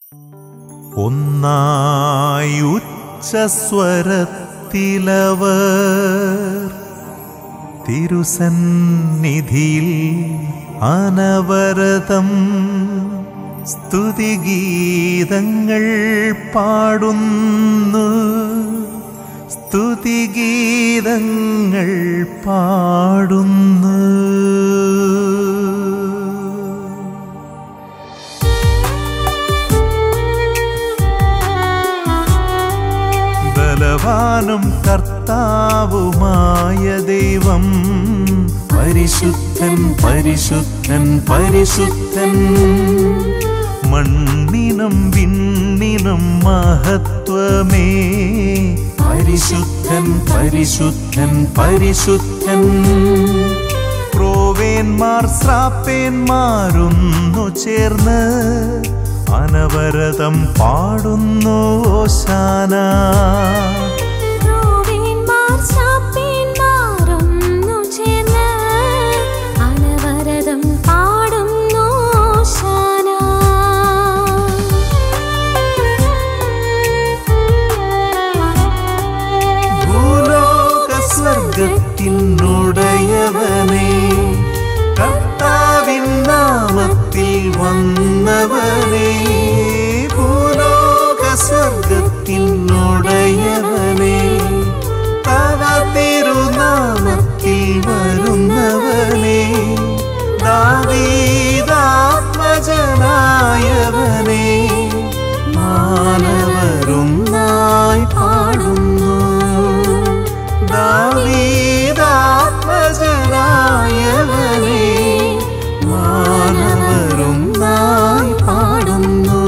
ഒന്നായി ഉച്ചസ്വരത്തിലവർ തിരുസന്നിധിയിൽ അനവരതം സ്തുതിഗീതങ്ങൾ പാടുന്നു സ്തുതിഗീതങ്ങൾ പാടുന്നു ബലവാനും കർത്താവുമായ ദൈവം പരിശുദ്ധൻ പരിശുദ്ധൻ പരിശുദ്ധൻ മണ്ണിനും വിണ്ണിനും മഹത്വമേ പരിശുദ്ധൻ പരിശുദ്ധൻ പരിശുദ്ധൻ ക്രോവേന്മാർ ശ്രാപ്പേന്മാരൊന്നു ചേർന്ന് അനവരതം പാടുന്നു ഓശാന ക്രോവേന്മാർ ശാപ്പേന്മാരൊന്നു ചേർന്ന് അനവരതം പാടുന്നു ഓശാന. ഭൂലോക സ്വർഗത്തിനുടയവനേ കർത്താവിൻ നാമത്തിൽ വന്നവനേ ഭൂലോക സ്വർഗത്തിനുടയവനേ തവ തിരുനാമത്തിൽ വരുന്നവനേ ദാവീദാത്മജനായവനേ മാനവരുന്നായി പാടുന്നു ദാവീദാത്മജനായവനേ മാനവരുന്നായി പാടുന്നു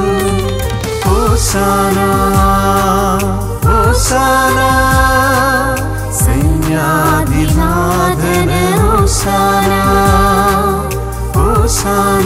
ഓശാന ഓശാന സൈന്യാധിനാഥന ഓശാന ഓശാന